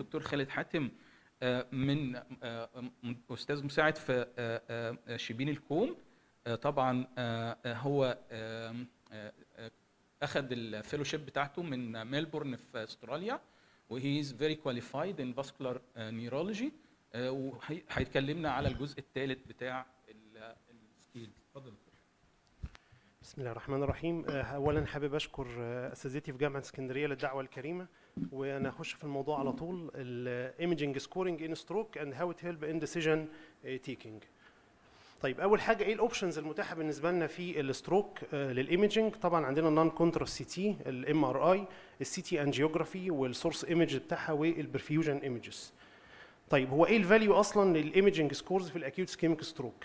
دكتور خالد حاتم آه، من آه، م- استاذ مساعد في آه، آه، شبين الكوم آه، طبعا آه، آه، هو آم، آه، آه، اخذ الفيلوشيب بتاعته من ميلبورن في استراليا وهي از فيري كواليفايد ان فاسكولار نيورولوجي وهيتكلمنا على الجزء الثالث بتاع السكيل اتفضل بسم الله الرحمن الرحيم آه، اولا حابب اشكر آه، اساتذتي في جامعه اسكندريه للدعوه الكريمه وانا اخش في الموضوع على طول الايمجنج سكورنج ان ستروك اند هاو ات هيلب ان ديسيجن تيكينج طيب اول حاجه ايه الاوبشنز المتاحه بالنسبه لنا في الستروك للايمجنج طبعا عندنا النون كونتراست سي تي الام ار اي السي تي انجيوجرافي والسورس ايمج بتاعها والبرفيوجن ايمجز طيب هو ايه الفاليو اصلا للايمجنج سكورز في الاكيوت سكيميك ستروك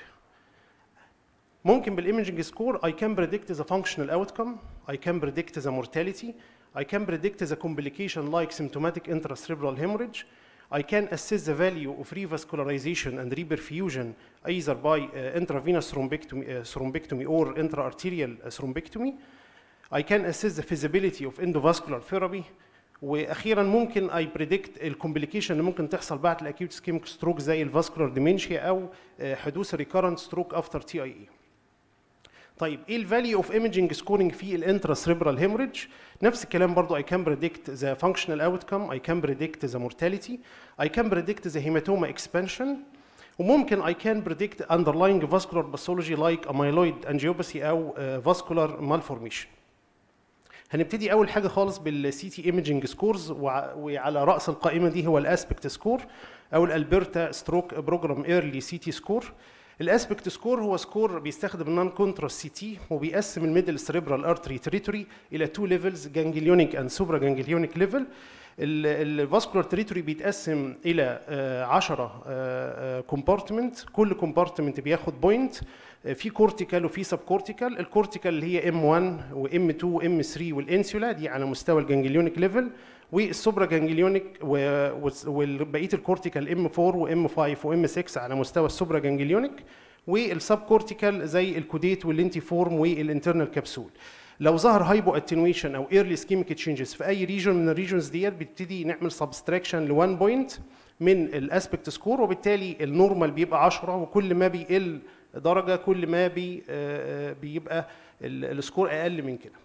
ممكن بالايمجنج سكور I can predict the functional outcome I can predict the mortality I can predict the complication like symptomatic intracerebral hemorrhage I can assess the value of revascularization and reperfusion either by uh, intravenous thrombectomy, uh, thrombectomy or intraarterial uh, thrombectomy I can assess the feasibility of endovascular therapy واخيرا ممكن اي بريدكت الكومبليكيشن اللي ممكن تحصل بعد الاكيوت سكيميك ستروك زي الفاسكولار ديمنشيا او آه، حدوث ريكارنت ستروك افتر تي اي اي طيب ايه الفاليو اوف ايمجنج سكورنج في الانترا سريبرال هيموريدج نفس الكلام برضو I can predict the functional outcome I can predict the mortality I can predict the hematoma expansion وممكن I can predict underlying vascular pathology like amyloid angiopathy او uh, vascular malformation هنبتدي اول حاجه خالص بالسي تي ايمجنج سكورز وعلى راس القائمه دي هو الاسبكت سكور او الالبرتا ستروك بروجرام ايرلي سي تي سكور الاسبكت سكور هو سكور بيستخدم النون كونتراست سي تي وبيقسم الميدل سريبرال ارتري تريتوري الى تو ليفلز جانجليونيك اند سوبرا جانجليونيك ليفل الفاسكولار تريتوري بيتقسم الى 10 كومبارتمنت كل كومبارتمنت بياخد بوينت في كورتيكال وفي سب كورتيكال الكورتيكال اللي هي ام 1 وام 2 وام 3 والانسولا دي على مستوى الجانجليونيك ليفل والسوبرا جانجليونيك وبقيه الكورتيكال ام 4 وام 5 وام 6 على مستوى السوبرا جانجليونيك والسب كورتيكال زي الكوديت واللينتي فورم والانترنال كبسول لو ظهر هايبو اتنويشن او ايرلي سكيميك تشينجز في اي ريجن من الريجنز ديت بتبتدي نعمل سبستراكشن ل 1 بوينت من الاسبكت سكور وبالتالي النورمال بيبقى 10 وكل ما بيقل درجه كل ما بي آه، آه، بيبقى ال- السكور اقل من كده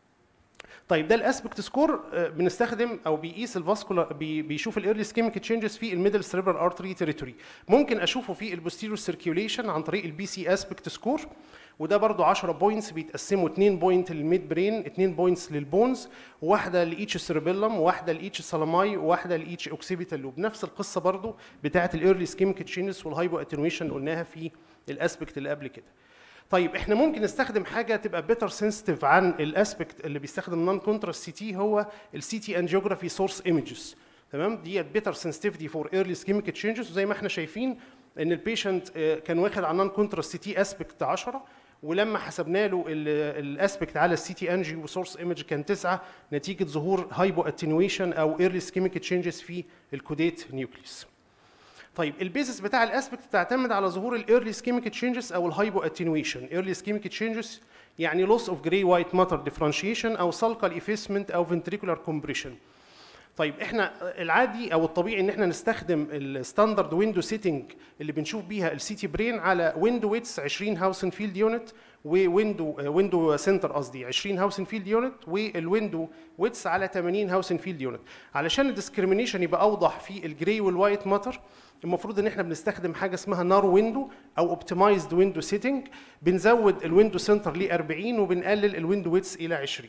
طيب ده الاسبكت سكور بنستخدم او بيقيس الفاسكولار بي بيشوف الايرلي سكيميك تشينجز في الميدل سيريبرال ارتري تريتوري ممكن اشوفه في البوستيريور سيركيوليشن عن طريق البي سي اسبكت سكور وده برضو 10 بوينتس بيتقسموا 2 بوينت للميد برين 2 بوينتس للبونز وواحده لايتش سيربيلم وواحده لايتش سالاماي وواحده لايتش اوكسيبيتال لوب نفس القصه برضو بتاعه الايرلي سكيميك تشينجز والهايبو اتنويشن اللي قلناها في الاسبكت اللي قبل كده طيب احنا ممكن نستخدم حاجه تبقى بيتر سنسيتيف عن الاسبكت اللي بيستخدم نون كونتراست سي تي هو السي تي انجيوجرافي سورس ايمجز تمام دي بيتر سنسيتيفيتي فور ايرلي سكيميك تشينجز وزي ما احنا شايفين ان البيشنت كان واخد على نون كونتراست سي تي اسبكت 10 ولما حسبنا له الاسبكت على السي تي انجي وسورس ايمج كان 9 نتيجه ظهور هايبو اتنويشن او ايرلي سكيميك تشينجز في الكوديت نيوكليس طيب البيزس بتاع الاسبكت بتعتمد على ظهور الايرلي سكيميك تشينجز او الهايبو اتنويشن ايرلي سكيميك تشينجز يعني لوس اوف جراي وايت ماتر ديفرنشيشن او سالكال افيسمنت او فنتريكولار كومبريشن طيب احنا العادي او الطبيعي ان احنا نستخدم الستاندرد ويندو سيتنج اللي بنشوف بيها السي تي برين على ويندو ويتس 20 هاوسن فيلد يونت وويندو ويندو سنتر قصدي 20 هاوسن فيلد يونت والويندو ويتس على 80 هاوسن فيلد يونت علشان الديسكريميشن يبقى اوضح في الجراي والوايت ماتر المفروض ان احنا بنستخدم حاجه اسمها نارو ويندو او اوبتمايزد ويندو سيتنج بنزود الويندو سنتر ل 40 وبنقلل الويندو ويتس الى 20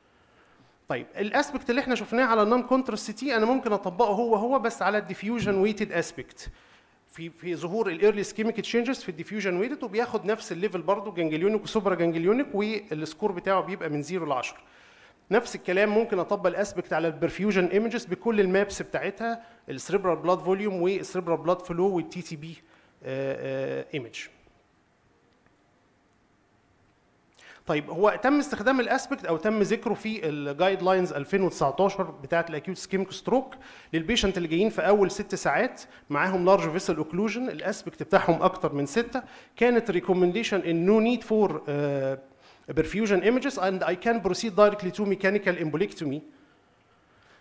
طيب الاسبكت اللي احنا شفناه على النون كونتراست تي انا ممكن اطبقه هو هو بس على الديفيوجن ويتد اسبكت في في ظهور الايرلي سكيميك تشينجز في الديفيوجن ويتد وبياخد نفس الليفل برضه جانجليونيك وسوبرا جانجليونيك والسكور بتاعه بيبقى من 0 ل 10 نفس الكلام ممكن اطبق الاسبكت على البرفيوجن ايمجز بكل المابس بتاعتها السريبرال بلاد فوليوم والسريبرال بلاد فلو والتي تي بي ايمج طيب هو تم استخدام الاسبكت او تم ذكره في الجايد لاينز 2019 بتاعه الاكيوت سكيميك ستروك للبيشنت اللي جايين في اول ست ساعات معاهم لارج فيسل اوكلوجن الاسبكت بتاعهم اكتر من سته كانت ريكومنديشن ان نو نيد فور perfusion images and I can proceed directly to mechanical embolectomy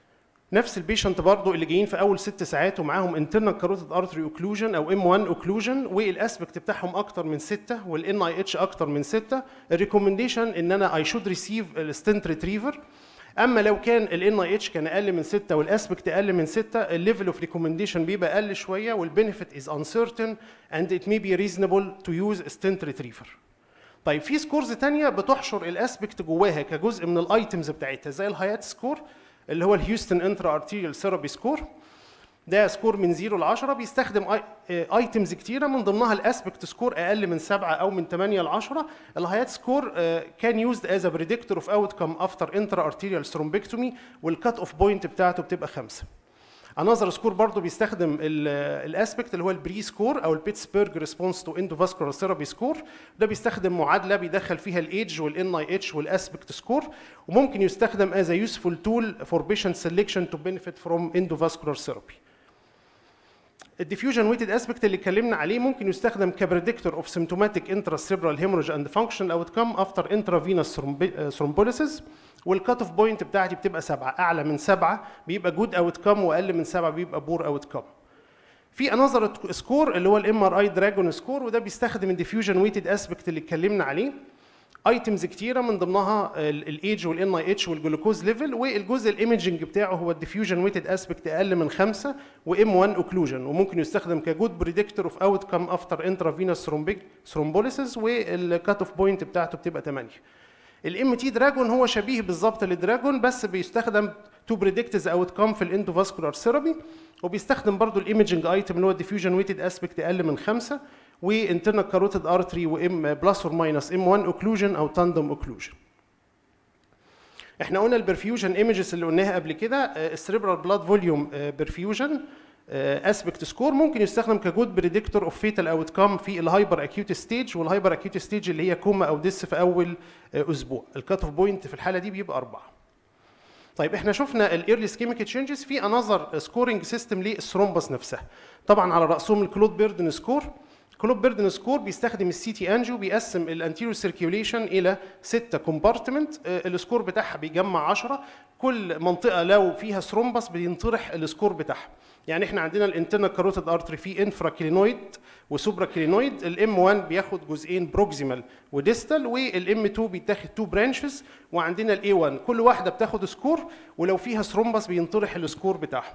نفس البيشنت برضو اللي جايين في اول ست ساعات ومعاهم انترنال كاروتيد ارتري اوكلوجن او ام 1 اوكلوجن والاسبكت بتاعهم اكتر من سته والان اي اتش اكتر من سته الريكومنديشن ان انا اي شود ريسيف الستنت ريتريفر اما لو كان الان اي اتش كان اقل من 6 والاسبكت اقل من 6 الليفل اوف ريكومنديشن بيبقى اقل شويه والبنفيت از uncertain and it may be reasonable to use a stent retriever. طيب في سكورز تانية بتحشر الاسبكت جواها كجزء من الايتمز بتاعتها زي الهايات سكور اللي هو الهيوستن انترا ارتيريال ثيرابي سكور ده سكور من 0 ل 10 بيستخدم ايتمز كتيره من ضمنها الاسبكت سكور اقل من 7 او من 8 ل 10 الهايات سكور كان يوزد از ا بريدكتور اوف اوت كم افتر انترا ارتيريال ثرومبكتومي والكات اوف بوينت بتاعته بتبقى 5 انذر سكور برضه بيستخدم الاسبكت اللي هو البري سكور او البيتسبرج ريسبونس تو اندوفاسكولار ثيرابي سكور ده بيستخدم معادله بيدخل فيها الايدج والان اي اتش والاسبكت سكور وممكن يستخدم از يوسفول تول فور بيشنت سelection تو بنفيت فروم اندوفاسكولار ثيرابي الديفيوجن ويتد اسبكت اللي اتكلمنا عليه ممكن يستخدم كبريدكتور اوف سيمتوماتيك انترا سيربرال هيموريج اند فانكشن اوت كم افتر انترافينوس ثرومبوليسيس والكات اوف بوينت بتاعتي بتبقى سبعه اعلى من سبعه بيبقى جود اوت كم واقل من سبعه بيبقى بور اوت كم في انذر سكور اللي هو الام ار اي دراجون سكور وده بيستخدم الديفيوجن ويتد اسبكت اللي اتكلمنا عليه ايتمز كتيره من ضمنها الايدج والان اي اتش والجلوكوز ليفل والجزء الايمجنج بتاعه هو الديفيوجن ويتد اسبكت اقل من خمسه وام 1 اوكلوجن وممكن يستخدم كجود بريدكتور اوف اوت كم افتر انترافينوس ثرومبوليسيس والكات اوف بوينت بتاعته بتبقى 8 الام تي دراجون هو شبيه بالظبط للدراجون بس بيستخدم تو بريدكت اوت كم في الاندوفاسكولار ثيرابي وبيستخدم برضو الايمجنج ايتم اللي هو الديفيوجن ويتد اسبكت اقل من خمسه وانترنال كاروتيد ارتري وام بلس اور ماينس ام 1 اوكلوجن او تاندم اوكلوجن احنا قلنا البرفيوجن ايمجز اللي قلناها قبل كده السريبرال بلاد فوليوم برفيوجن اسبكت سكور ممكن يستخدم كجود بريدكتور اوف فيتال اوت كام في الهايبر اكيوت ستيج والهايبر اكيوت ستيج اللي هي كوما او ديس في اول اسبوع الكات اوف بوينت في الحاله دي بيبقى اربعه طيب احنا شفنا الايرلي سكيميك تشينجز في انذر سكورنج سيستم للثرومبس نفسها طبعا على راسهم الكلود بيردن سكور كلوب بيردن سكور بيستخدم السي تي انجيو بيقسم الانتيريور سيركيوليشن الى ستة كومبارتمنت السكور بتاعها بيجمع 10 كل منطقه لو فيها ثرومبس بينطرح السكور بتاعها يعني احنا عندنا الانترنال كاروتيد ارتري فيه انفرا كلينويد وسوبرا كلينويد الام 1 بياخد جزئين بروكسيمال وديستال والام 2 بيتاخد تو برانشز وعندنا الاي 1 كل واحده بتاخد سكور ولو فيها ثرومبس بينطرح السكور بتاعها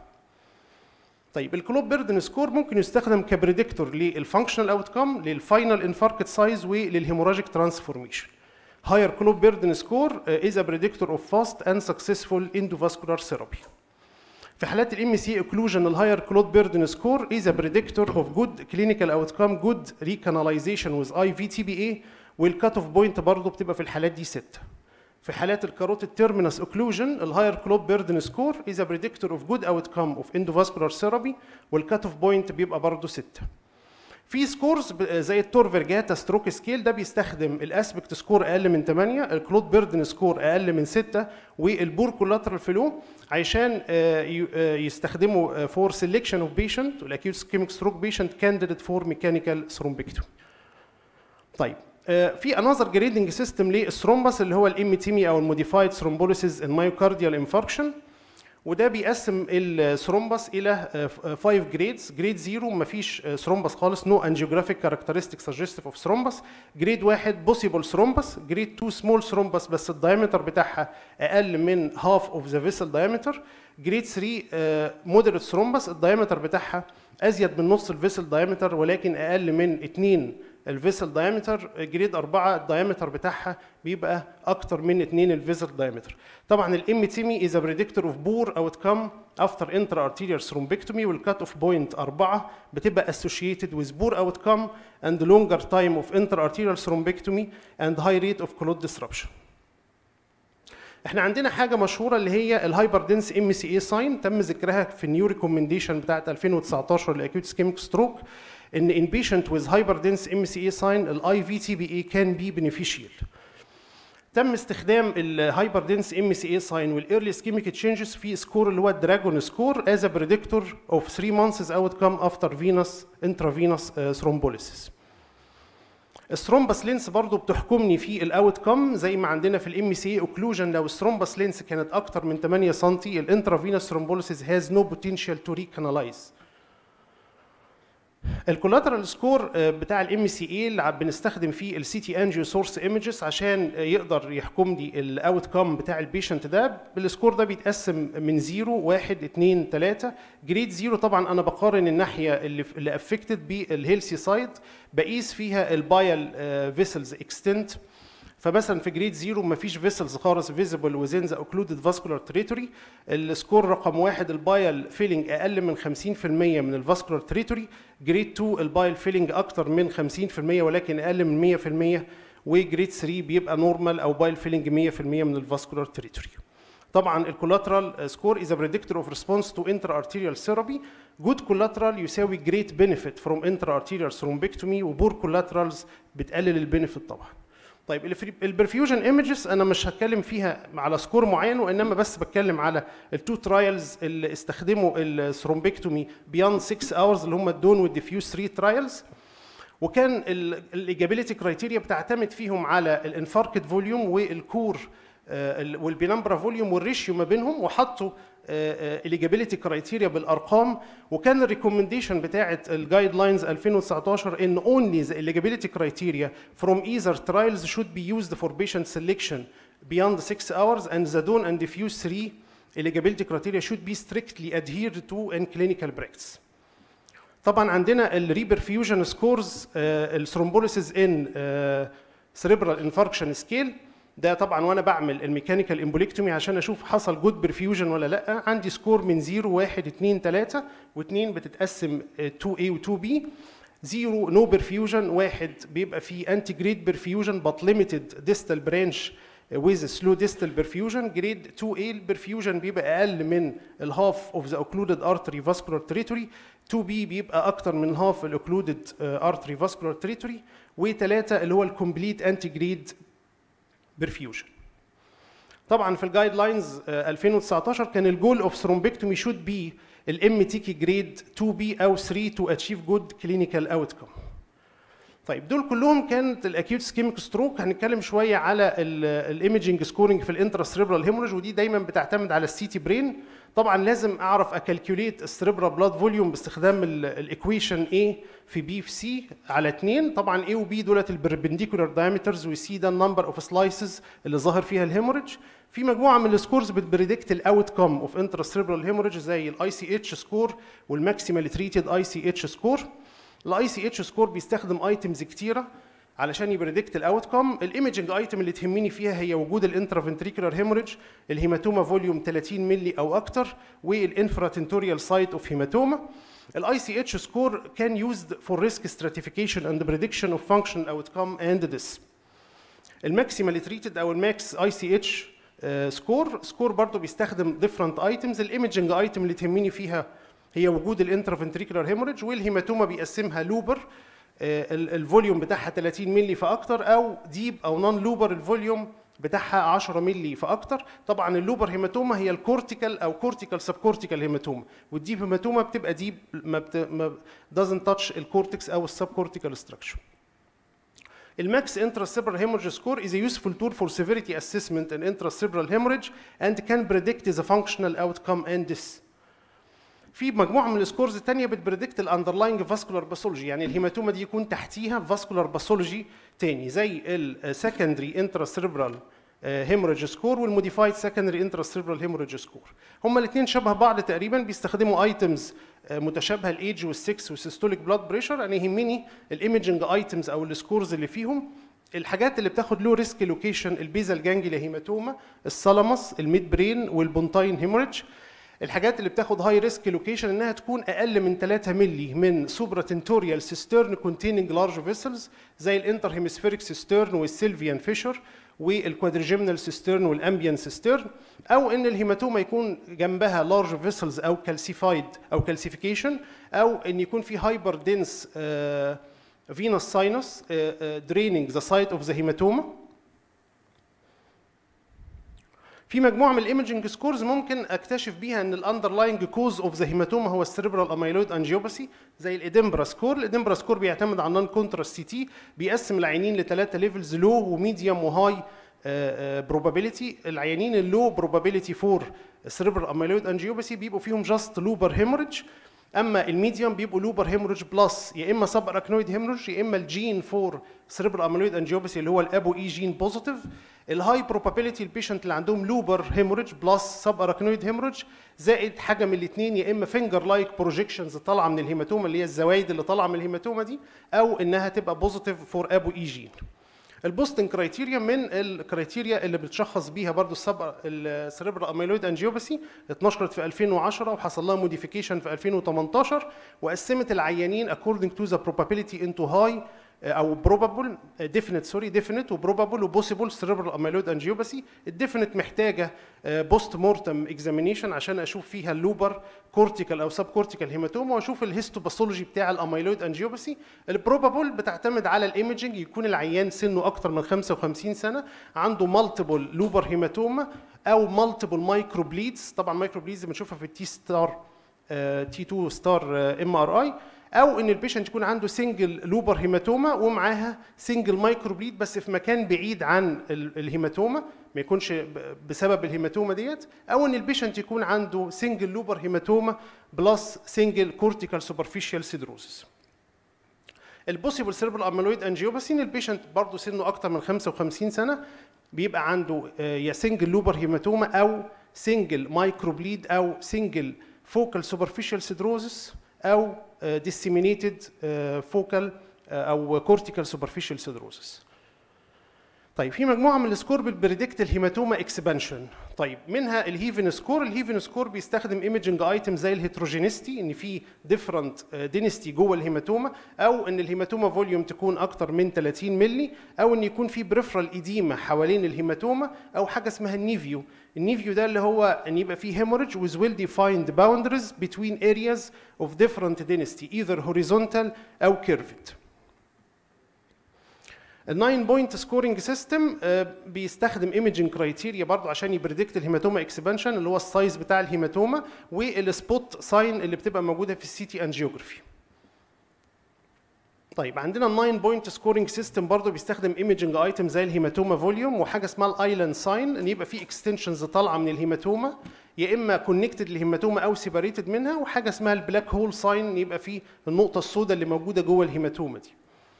طيب الكلوب بيردن سكور ممكن يستخدم كبريدكتور للفانكشنال اوت كام للفاينل انفاركت سايز وللهيموراجيك ترانسفورميشن higher كلوب بيردن سكور is a predictor of fast and successful endovascular therapy في حالات الام سي اوكلوجن الهاير كلود بيردن سكور is a predictor of good clinical outcome good recanalization with IV TBA والكات اوف بوينت برضه بتبقى في الحالات دي 6 في حالات الكاروتيد تيرمينس اوكلوجن الهاير كلوب بيردن سكور از ا بريدكتور اوف جود اوت كام اوف اندوفاسكولار ثيرابي والكات اوف بوينت بيبقى برضه 6 في سكورز زي التور فيرجاتا ستروك سكيل ده بيستخدم الاسبكت سكور اقل من 8 الكلود بيردن سكور اقل من 6 والبور كولاترال فلو عشان يستخدموا فور سيلكشن اوف بيشنت والاكيوت سكيميك ستروك بيشنت كانديديت فور ميكانيكال ثرومبكتومي طيب في انذر جريدنج سيستم للثرومبس اللي هو الام تيمي او الموديفايد ثرومبوليسيس المايوكارديال انفاركشن وده بيقسم الثرومبس الى 5 جريدز جريد 0 مفيش ثرومبس خالص نو انجيوجرافيك كاركترستيك سجستيف اوف ثرومبس جريد 1 بوسيبل ثرومبس جريد 2 سمول ثرومبس بس الدايمتر بتاعها اقل من هاف اوف ذا فيسل دايمتر جريد 3 مودريت ثرومبس الدايمتر بتاعها ازيد من نص الفيسل دايمتر ولكن اقل من 2 الفيسل دايمتر جريد 4 الدايمتر بتاعها بيبقى اكتر من 2 الفيسل دايمتر طبعا الام تيمي از بريدكتور اوف بور اوت كام افتر انترا ارتيريال ثرومبكتومي والكات اوف بوينت 4 بتبقى اسوشيتد وذ بور اوت كام اند لونجر تايم اوف انترا ارتيريال ثرومبكتومي اند هاي ريت اوف كلود ديسربشن احنا عندنا حاجه مشهوره اللي هي الهايبر دنس ام سي اي ساين تم ذكرها في النيو ريكومنديشن بتاعت 2019 لاكيوت سكيميك ستروك ان in patient with hyperdense MCA sign ال IVTBA can be beneficial. تم استخدام الهايبر دنس ام سي اي ساين والايرلي سكيميك تشينجز في سكور اللي هو الدراجون سكور از ا بريدكتور اوف 3 مانثس اوت كام افتر فينوس انترافينوس ثرومبوليسيس. الثرومبس لينس برضو بتحكمني في الاوت كم زي ما عندنا في الام سي اي اوكلوجن لو الثرومبس لينس كانت اكتر من 8 سم الانترافينوس ثرومبوليسيس هاز نو بوتنشال تو ريكانالايز الكولاترال سكور بتاع الام سي اي اللي بنستخدم فيه السي تي انجيو سورس ايمجز عشان يقدر يحكم لي الاوت كم بتاع البيشنت ده السكور ده بيتقسم من 0 1 2 3 جريد 0 طبعا انا بقارن الناحيه اللي اللي افكتد بالهيلثي سايد بقيس فيها البايل فيسلز اكستنت فمثلا في جريد زيرو مفيش فيسلز خالص فيزيبل وزين ذا اوكلودد فاسكولار تريتوري السكور رقم واحد البايل فيلينج اقل من 50% من الفاسكولار تريتوري جريد 2 البايل فيلينج اكتر من 50% ولكن اقل من 100% وجريد 3 بيبقى نورمال او بايل فيلينج 100% من الفاسكولار تريتوري طبعا الكولاترال سكور از بريدكتور اوف ريسبونس تو انتر ارتيريال ثيرابي جود كولاترال يساوي جريت بنفيت فروم انتر ارتيريال ثرومبكتومي وبور كولاترالز بتقلل البنفيت طبعا طيب البرفيوجن ايمجز انا مش هتكلم فيها على سكور معين وانما بس بتكلم على التو ترايلز اللي استخدموا الثرومبكتومي بياند 6 اورز اللي هم الدون والديفيوز 3 ترايلز وكان الايجابيليتي كرايتيريا بتعتمد فيهم على الانفاركت فوليوم والكور والبينمبرا فوليوم والريشيو ما بينهم وحطوا الايجابيليتي كرايتيريا بالارقام وكان الريكومنديشن بتاعه الجايد لاينز 2019 ان only the eligibility criteria from either trials should be used for patient selection beyond 6 hours and the DON and diffuse 3 eligibility criteria should be strictly adhered to in clinical practice. طبعا عندنا الريبرفيوجن سكورز الثرومبوليسيس ان cerebral infarction scale ده طبعا وانا بعمل الميكانيكال امبوليكتومي عشان اشوف حصل جود برفيوجن ولا لا عندي سكور من 0 1 2 3 و2 بتتقسم 2A و 2B 0 نو برفيوجن واحد بيبقى فيه انتي جريد برفيوجن بط ليميتد ديستال برانش with slow distal perfusion جريد 2A البرفيوجن بيبقى اقل من الهاف اوف ذا occluded artery vascular territory 2B بيبقى اكتر من هاف الاوكلودد artery vascular territory و3 اللي هو الكومبليت انتي جريد برفيوجن طبعا في الجايد لاينز 2019 كان الجول اوف ثرومبكتومي شود بي الام تي كي جريد 2 بي او 3 تو اتشيف جود كلينيكال اوتكم طيب دول كلهم كانت الاكيوت سكيميك ستروك هنتكلم شويه على الايمجنج سكورنج في الانترا سريبرال هيموريج ودي دايما بتعتمد على السي تي برين طبعا لازم اعرف اكالكوليت السريبرال بلاد فوليوم باستخدام الايكويشن A في B في C على 2 طبعا A و B دولت البربنديكولار دايمترز وسي ده النمبر اوف سلايسز اللي ظاهر فيها الهيموريج في مجموعه من السكورز بتبريدكت الاوت كوم اوف انترا سريبرال هيموريج زي الاي سي اتش سكور والماكسيمال تريتد اي سي اتش سكور الاي سي اتش سكور بيستخدم ايتمز كتيره علشان يبريدكت الاوت كوم الايمجنج ايتم اللي تهمني فيها هي وجود الانترافنتريكولار هيموريج الهيماتوما فوليوم 30 ملي او اكتر والانفراتنتوريال سايت اوف هيماتوما الاي سي اتش سكور كان يوزد فور ريسك stratification اند بريدكشن اوف فانكشن اوتكم اند ذس الماكسيمال تريتد او الماكس اي سي اتش سكور سكور برضه بيستخدم ديفرنت ايتمز الايمجنج ايتم اللي تهمني فيها هي وجود الانترافنتريكولار هيموريج والهيماتوما بيقسمها لوبر الفوليوم بتاعها 30 مللي فاكتر او ديب او نون لوبر الفوليوم بتاعها 10 مللي فاكتر طبعا اللوبر هيماتوما هي الكورتيكال او كورتيكال سب كورتيكال هيماتوما والديب هيماتوما بتبقى ديب ما, بت... ما doesn't touch الكورتكس او السب كورتيكال ستراكشر الماكس intracerebral hemorrhage score is a useful tool for severity assessment in intracerebral hemorrhage and can predict the functional outcome and this في مجموعه من السكورز الثانيه بتبريدكت الاندرلاينج فاسكولار باثولوجي يعني الهيماتوما دي يكون تحتيها فاسكولار باثولوجي تاني زي السكندري انترا سيربرال هيموريج سكور والموديفايد سكندري انترا سيربرال هيموريج سكور هما الاثنين شبه بعض تقريبا بيستخدموا ايتمز متشابهه الايدج والسكس والسيستوليك بلاد بريشر انا يهمني الايمجنج ايتمز او السكورز اللي فيهم الحاجات اللي بتاخد لو ريسك لوكيشن البيزال جانجليا هيماتوما الثالاموس الميد برين والبونتاين هيموريج الحاجات اللي بتاخد هاي ريسك لوكيشن انها تكون اقل من 3 مللي من سوبرا تنتوريال سيسترن كونتيننج لارج فيسلز زي الانتر هيمسفيريك سيسترن والسيلفيان فيشر والكوادريجيمنال سيسترن والامبيان سيسترن او ان الهيماتوما يكون جنبها لارج فيسلز او كالسيفايد او كالسيفيكيشن او ان يكون في هايبر دينس فينوس ساينس دريننج ذا سايت اوف ذا هيماتوما في مجموعه من الايمجنج سكورز ممكن اكتشف بيها ان الاندرلاينج كوز اوف ذا هيماتوما هو السيريبرال اميلويد انجيوباثي زي الادمبرا سكور الادمبرا سكور بيعتمد على النون كونتراست سي تي بيقسم العينين لثلاثه ليفلز لو وميديوم وهاي بروبابيلتي العيانين اللو بروبابيلتي فور سيريبرال اميلويد انجيوباثي بيبقوا فيهم جاست لوبر هيموريدج اما الميديوم بيبقوا لوبر هيموريدج بلس يا اما سب اراكنويد هيموريدج يا اما الجين فور سيريبرال اميلويد انجيوباثي اللي هو الابو اي جين بوزيتيف الهاي بروبابيلتي البيشنت اللي عندهم لوبر هيموريدج بلس سب اراكنويد هيموريدج زائد حاجه من الاثنين يا اما فينجر لايك بروجيكشنز طالعه من الهيماتوما اللي هي الزوايد اللي طالعه من الهيماتوما دي او انها تبقى بوزيتيف فور ابو اي جين البوستنج كرايتيريا من الكرايتيريا اللي بتشخص بيها برضو السب السيريبرال اميلويد انجيوباثي اتنشرت في 2010 وحصل لها موديفيكيشن في 2018 وقسمت العيانين according to the probability into high او probable definite سوري definite وبروبابل وبوسيبل سيريبرال اميلويد انجيوباثي الديفينيت محتاجه بوست مورتم اكزامينيشن عشان اشوف فيها اللوبر كورتيكال او سب كورتيكال هيماتوما واشوف الهيستوباثولوجي بتاع الاميلويد انجيوباثي البروبابل بتعتمد على الايمجنج يكون العيان سنه اكتر من 55 سنه عنده مالتيبل لوبر هيماتوما او مالتيبل مايكرو بليدز طبعا مايكرو بليدز بنشوفها في التي ستار تي 2 ستار ام ار اي او ان البيشنت يكون عنده سنجل لوبر هيماتوما ومعاها سنجل مايكرو بليد بس في مكان بعيد عن الهيماتوما ما يكونش بسبب الهيماتوما ديت او ان البيشنت يكون عنده سنجل لوبر هيماتوما بلس سنجل كورتيكال سوبرفيشال سيدروسس البوسيبل سيربرال اميلويد انجيوباثي ان البيشنت برضه سنه اكتر من 55 سنه بيبقى عنده يا سنجل لوبر هيماتوما او سنجل مايكرو بليد او سنجل فوكال سوبرفيشال سيدروزس او disseminated focal او cortical superficial siderosis. طيب في مجموعه من السكور بتبريدكت الهيماتوما اكسبانشن طيب منها الهيفن سكور الهيفن سكور بيستخدم ايمجنج ايتم زي الهيتروجينيستي ان في ديفرنت دينستي جوه الهيماتوما او ان الهيماتوما فوليوم تكون اكتر من 30 مللي او ان يكون في بريفرال ايديما حوالين الهيماتوما او حاجه اسمها النيفيو النيفيو ده اللي هو ان يبقى فيه hemorrhage with well defined boundaries between areas of different dynasty either horizontal او curved الناين بوينت سكورنج سيستم بيستخدم ايمجنج كرايتيريا برضه عشان يبريدكت الهيماتوما اكسبانشن اللي هو السايز بتاع الهيماتوما والسبوت ساين اللي بتبقى موجوده في السي تي انجيوجرافي طيب عندنا الناين بوينت سكورنج سيستم برضه بيستخدم ايمجنج ايتم زي الهيماتوما فوليوم وحاجه اسمها الايلاند ساين ان يبقى في اكستنشنز طالعه من الهيماتوما يا اما كونكتد للهيماتوما او سيبريتد منها وحاجه اسمها البلاك هول ساين يبقى في النقطه السوداء اللي موجوده جوه الهيماتوما دي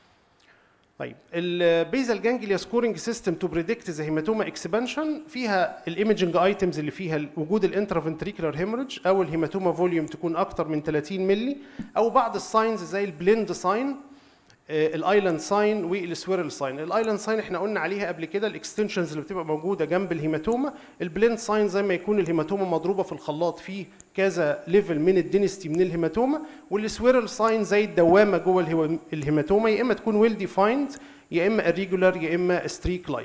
طيب البيزال جانجليا سكورنج سيستم تو بريدكت ذا هيماتوما اكسبانشن فيها الايمجنج ايتمز اللي فيها وجود الانترافنتريكولار هيموريدج او الهيماتوما فوليوم تكون اكتر من 30 مللي او بعض الساينز زي البلند ساين الايلاند ساين والسويرل ساين الايلاند ساين احنا قلنا عليها قبل كده الاكستنشنز اللي بتبقى موجوده جنب الهيماتوما البلند ساين زي ما يكون الهيماتوما مضروبه في الخلاط في كذا ليفل من الدينستي من الهيماتوما والسويرل ساين زي الدوامه جوه الهيماتوما يا اما تكون ويل ديفايند يا اما irregular يا اما ستريك لايك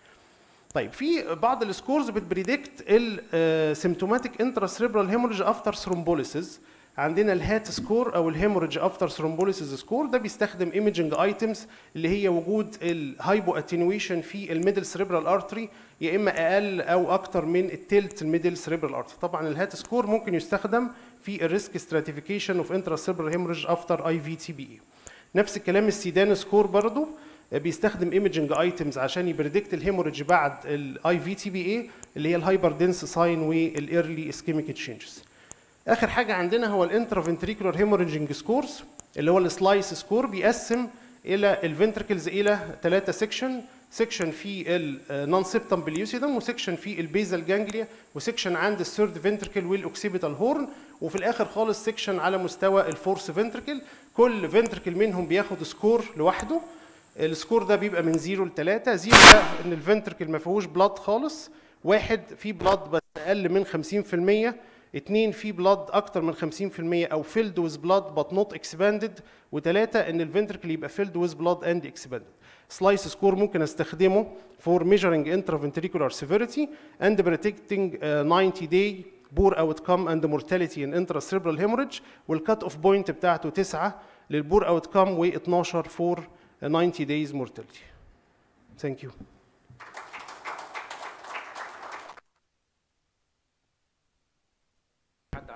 طيب في بعض السكورز بتبريدكت السيمتوماتيك انترا سيريبرال هيموريج افتر ثرومبوليسيس عندنا الهات سكور او الهيموريج افتر ثرومبوليسيس سكور ده بيستخدم ايمجنج ايتمز اللي هي وجود الهايبو اتنويشن في الميدل سيريبرال ارتري يا اما اقل او اكتر من التلت الميدل سيريبرال ارتري طبعا الهات سكور ممكن يستخدم في الريسك ستراتيفيكيشن اوف انترا سيريبرال هيموريج افتر اي في تي بي اي نفس الكلام السيدان سكور برضو بيستخدم ايمجنج ايتمز عشان يبريدكت الهيموريج بعد الاي في تي بي اي اللي هي الهايبر دنس ساين والايرلي اسكيميك تشينجز اخر حاجه عندنا هو الانترافنتريكولار هيموريجنج سكورز اللي هو السلايس سكور بيقسم الى الفنتركلز الى ثلاثه سيكشن سيكشن في النون سيبتم بليوسيدم وسيكشن في البيزال جانجليا وسيكشن عند الثيرد فنتركل والاوكسيبيتال هورن وفي الاخر خالص سيكشن على مستوى الفورس فنتركل كل فنتركل منهم بياخد سكور لوحده السكور ده بيبقى من 0 ل 3 0 ده ان الفنتركل ما فيهوش بلاد خالص واحد فيه بلاد بس اقل من 50% اثنين في بلاد اكتر من 50% او فيلد ويز بلاد بات نوت اكسباندد وثلاثه ان الفنتركل يبقى فيلد ويز بلاد اند اكسباندد سلايس سكور ممكن استخدمه for measuring intraventricular severity and predicting uh, 90 day poor outcome and mortality in intracerebral hemorrhage والكات اوف بوينت بتاعته 9 للبور اوتكم و12 for 90 days mortality. Thank you.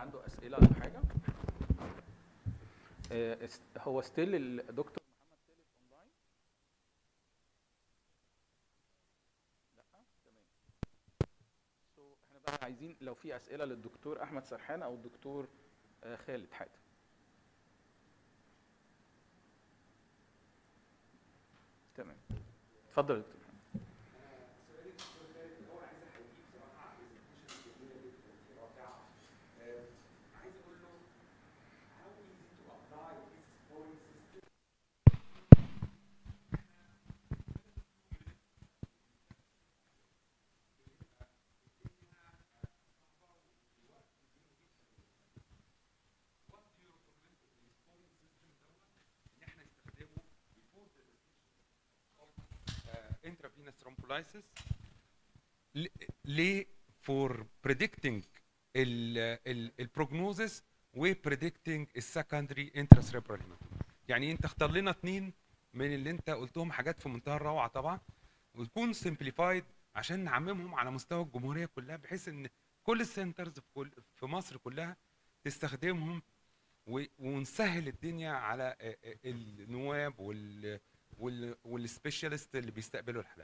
عنده اسئله ولا حاجه آه، است- هو ستيل الدكتور محمد سالم اونلاين لا تمام سو احنا بقى عايزين لو في اسئله للدكتور احمد سرحان او الدكتور آه، خالد حاتم تمام اتفضل يا دكتور محمد. intravenous thrombolysis ل- ليه for predicting ال ال البروجنوزس و predicting السكندري intracerebral hematoma يعني انت اختار لنا اثنين من اللي انت قلتهم حاجات في منتهى الروعه طبعا وتكون simplified عشان نعممهم على مستوى الجمهوريه كلها بحيث ان كل السنترز في كل في مصر كلها تستخدمهم و- ونسهل الدنيا على آه، آه، النواب وال وال والسبيشالست اللي بيستقبلوا الحالات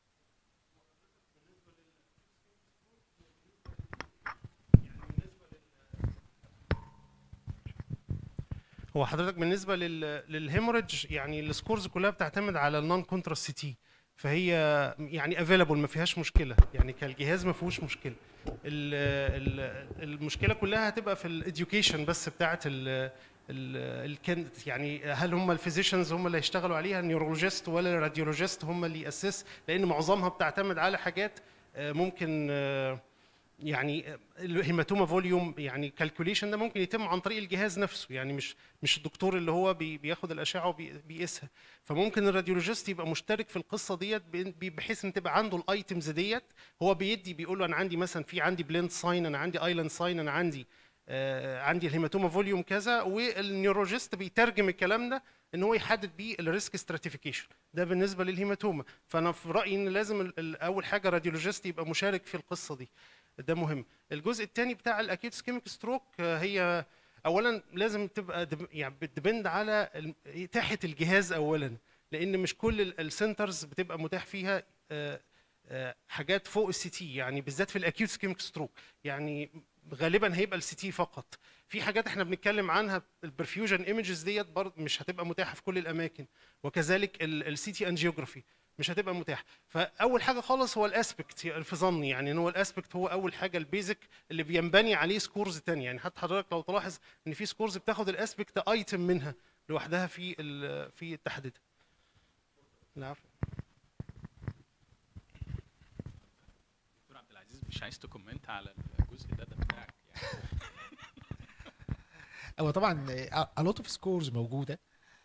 هو حضرتك بالنسبه لل للهيموريدج يعني السكورز كلها بتعتمد على النون كونترا سي تي فهي يعني افيلابل ما فيهاش مشكله يعني كالجهاز ما فيهوش مشكله ال ال المشكله كلها هتبقى في الاديوكيشن بس بتاعه ال ال ال يعني هل هم الفيزيشنز هم اللي هيشتغلوا عليها النيورولوجيست ولا الراديولوجيست هم اللي ياسس لان معظمها بتعتمد على حاجات آه، ممكن آه، يعني الهيماتوما فوليوم يعني كالكوليشن ده ممكن يتم عن طريق الجهاز نفسه يعني مش مش الدكتور اللي هو بي- بياخد الاشعه وبيقيسها فممكن الراديولوجيست يبقى مشترك في القصه ديت بإن- بي- بحيث ان تبقى عنده الايتمز ديت هو بيدي بيقول له انا عندي مثلا في عندي بليند ساين انا عندي ايلاند ساين انا عندي آه عندي الهيماتوما فوليوم كذا والنيوروجيست بيترجم الكلام ده ان هو يحدد بيه الريسك ستراتيفيكيشن ده بالنسبه للهيماتوما فانا في رايي ان لازم ال- ال- اول حاجه راديولوجيست يبقى مشارك في القصه دي ده مهم الجزء الثاني بتاع الاكيوت سكيميك ستروك هي اولا لازم تبقى دب- يعني بتدبند على ال- اتاحه الجهاز اولا لان مش كل ال- السنترز بتبقى متاح فيها آه، آه، حاجات فوق السي تي يعني بالذات في الاكيوت سكيميك ستروك يعني غالبا هيبقى السي تي فقط في حاجات احنا بنتكلم عنها البرفيوجن ايمجز ديت برضه مش هتبقى متاحه في كل الاماكن وكذلك السي تي انجيوجرافي مش هتبقى متاحه فاول حاجه خالص هو الاسبكت في ظني يعني ان هو الاسبكت هو اول حاجه البيزك اللي بينبني عليه سكورز تانية يعني حتى حضرتك لو تلاحظ ان في سكورز بتاخد الاسبكت ايتم منها لوحدها في ال- في تحديدها العفو دكتور عبد العزيز مش عايز تكومنت على الجزء ده ده بتاعك يعني هو طبعا a lot of scores موجوده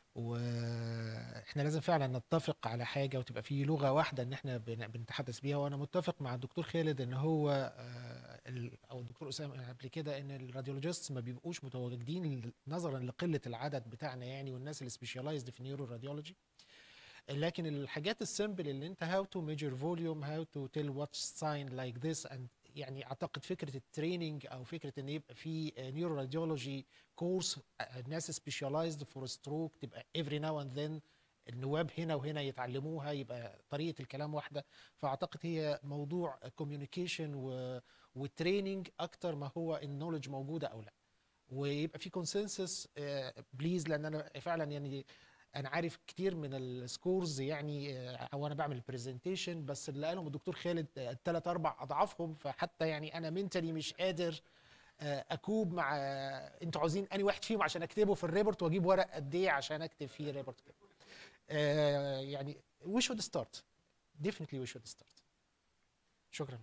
واحنا لازم فعلا نتفق على حاجه وتبقى في لغه واحده ان احنا بن- بنتحدث بيها وانا متفق مع الدكتور خالد ان هو آه، ال- او الدكتور اسامه قبل كده ان الراديولوجيستس ما بيبقوش متواجدين نظرا لقله العدد بتاعنا يعني والناس اللي سبيشاليزد في نيورو راديولوجي لكن الحاجات السمبل اللي انت هاو تو ميجر فوليوم هاو تو تيل واتش ساين لايك ذس اند يعني اعتقد فكره التريننج او فكره ان يبقى في نيورو راديولوجي كورس ناس سبيشاليزد فور ستروك تبقى افري ناو اند ذن النواب هنا وهنا يتعلموها يبقى طريقه الكلام واحده فاعتقد هي موضوع كوميونيكيشن وتريننج اكتر ما هو النولج موجوده او لا ويبقى في كونسنسس بليز لان انا فعلا يعني انا عارف كتير من السكورز يعني آه، او انا بعمل برزنتيشن بس اللي قالهم الدكتور خالد ثلاث اربع اضعافهم فحتى يعني انا منتلي مش قادر آه، اكوب مع آه، انتوا عاوزين اني واحد فيهم عشان اكتبه في الريبورت واجيب ورق قد ايه عشان اكتب فيه ريبورت كده آه، يعني we should start definitely we should start شكرا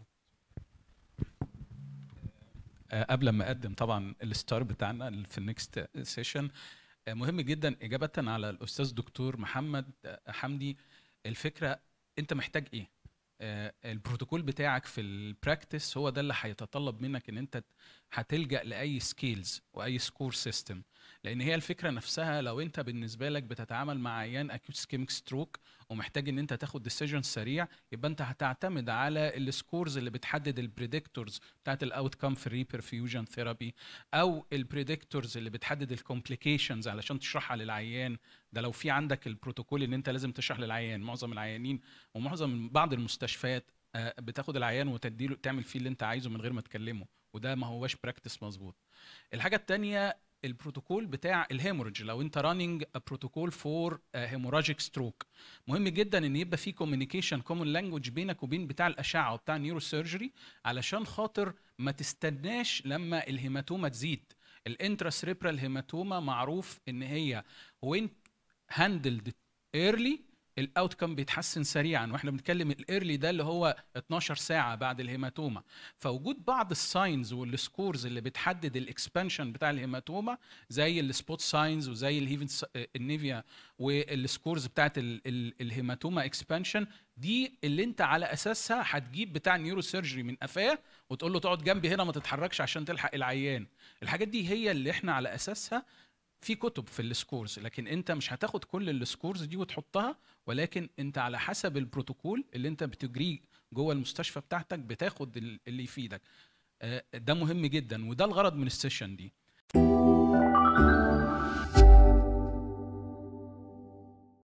آه، قبل ما اقدم طبعا الستار بتاعنا في النكست سيشن مهم جدا اجابه على الاستاذ دكتور محمد آه، حمدي الفكره انت محتاج ايه آه، البروتوكول بتاعك في البراكتس هو ده اللي هيتطلب منك ان انت هتلجا لاي سكيلز واي سكور سيستم لان هي الفكره نفسها لو انت بالنسبه لك بتتعامل مع عيان اكيوت سكيميك ستروك ومحتاج ان انت تاخد ديسيجن سريع يبقى انت هتعتمد على السكورز اللي بتحدد البريدكتورز بتاعت الاوت كام في الريبرفيوجن ثيرابي او البريدكتورز اللي بتحدد الكومبليكيشنز علشان تشرحها للعيان ده لو في عندك البروتوكول ان انت لازم تشرح للعيان معظم العيانين ومعظم بعض المستشفيات آه، بتاخد العيان وتديله تعمل فيه اللي انت عايزه من غير ما تكلمه وده ما هوش براكتس مظبوط الحاجه الثانيه البروتوكول بتاع الهيموريدج لو انت راننج بروتوكول فور هيموراجيك ستروك مهم جدا ان يبقى في كوميونيكيشن كومون لانجوج بينك وبين بتاع الاشعه وبتاع النيورو سيرجري علشان خاطر ما تستناش لما الهيماتوما تزيد الانترا سريبرال هيماتوما معروف ان هي وين هاندلد ايرلي الاوت كم بيتحسن سريعا واحنا بنتكلم الايرلي ده اللي هو 12 ساعه بعد الهيماتوما فوجود بعض الساينز والسكورز اللي بتحدد الاكسبانشن بتاع الهيماتوما زي السبوت ساينز وزي الهيفن النيفيا والسكورز بتاعت ال- ال- الهيماتوما اكسبانشن دي اللي انت على اساسها هتجيب بتاع النيورو سيرجري من قفاه وتقول له تقعد جنبي هنا ما تتحركش عشان تلحق العيان الحاجات دي هي اللي احنا على اساسها في كتب في السكورز لكن انت مش هتاخد كل السكورز دي وتحطها ولكن انت على حسب البروتوكول اللي انت بتجريه جوه المستشفى بتاعتك بتاخد ال- اللي يفيدك آه، ده مهم جدا وده الغرض من السيشن دي